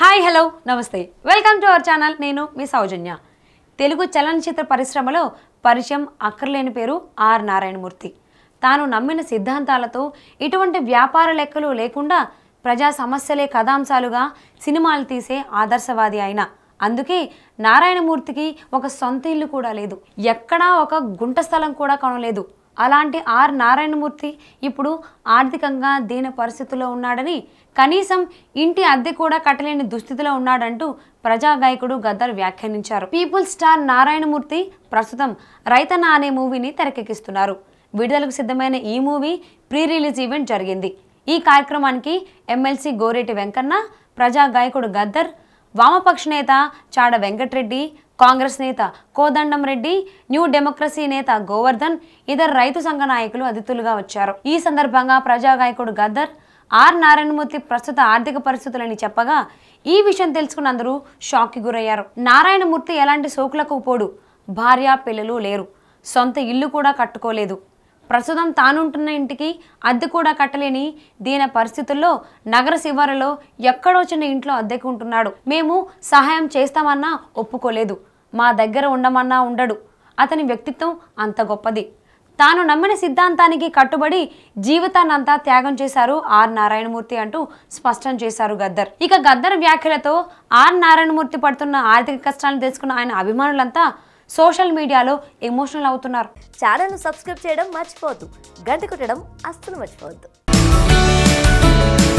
hi hello నమస్తే welcome to our channel నేను మీ సౌజన్య తెలుగు చలనచిత్ర పరిశ్రమలో పరిచయం అక్కర్లేని పేరు ఆర్ నారాయణమూర్తి తాను నమ్మిన సిద్ధాంతాలతో ఇటువంటి వ్యాపార లెక్కలు లేకుండా ప్రజా సమస్యలే కథాంశాలుగా సినిమాలు తీసే ఆదర్శవాది ఆయన అందుకే నారాయణమూర్తికి ఒక సొంత ఇల్లు కూడా లేదు ఎక్కడా ఒక గుంట స్థలం కూడా కొనలేదు అలాంటి ఆర్ నారాయణమూర్తి ఇప్పుడు ఆర్థికంగా దీన పరిస్థితుల్లో ఉన్నాడని కనీసం ఇంటి అద్దె కూడా కట్టలేని దుస్థితిలో ఉన్నాడంటూ ప్రజా గాయకుడు గద్దర్ వ్యాఖ్యానించారు పీపుల్ స్టార్ నారాయణమూర్తి ప్రస్తుతం రైతన్న అనే మూవీని తెరకెక్కిస్తున్నారు విడుదలకు సిద్ధమైన ఈ మూవీ ప్రీ రిలీజ్ ఈవెంట్ జరిగింది ఈ కార్యక్రమానికి ఎమ్మెల్సీ గోరేటి వెంకన్న ప్రజా గాయకుడు గద్దర్ వామపక్ష నేత చాడ వెంకటరెడ్డి కాంగ్రెస్ నేత కోదండం రెడ్డి న్యూ డెమోక్రసీ నేత గోవర్ధన్ ఇతర రైతు సంఘ నాయకులు అతిథులుగా వచ్చారు ఈ సందర్భంగా ప్రజా గాయకుడు గద్దర్ ఆర్ నారాయణమూర్తి ప్రస్తుత ఆర్థిక పరిస్థితులని చెప్పగా ఈ విషయం తెలుసుకున్న అందరూ షాక్కి గురయ్యారు నారాయణమూర్తి ఎలాంటి సోకులకు పోడు భార్య పిల్లలు లేరు సొంత ఇల్లు కూడా కట్టుకోలేదు ప్రస్తుతం తానుంటున్న ఇంటికి అద్దె కూడా కట్టలేని దీన పరిస్థితుల్లో నగర శివారులో ఎక్కడో చిన్న ఇంట్లో అద్దెకు ఉంటున్నాడు మేము సహాయం చేస్తామన్నా ఒప్పుకోలేదు మా దగ్గర ఉండమన్నా ఉండడు అతని వ్యక్తిత్వం అంత గొప్పది తాను నమ్మిన సిద్ధాంతానికి కట్టుబడి జీవితాన్నంతా త్యాగం చేశారు ఆర్ నారాయణమూర్తి అంటూ స్పష్టం చేశారు గద్దర్ ఇక గద్దర్ వ్యాఖ్యలతో ఆర్ నారాయణమూర్తి పడుతున్న ఆర్థిక కష్టాలను తెలుసుకున్న ఆయన అభిమానులంతా సోషల్ మీడియాలో ఎమోషనల్ అవుతున్నారు ఛానల్ను సబ్స్క్రైబ్ చేయడం మర్చిపోవద్దు గంట కొట్టడం అస్సలు మర్చిపోవద్దు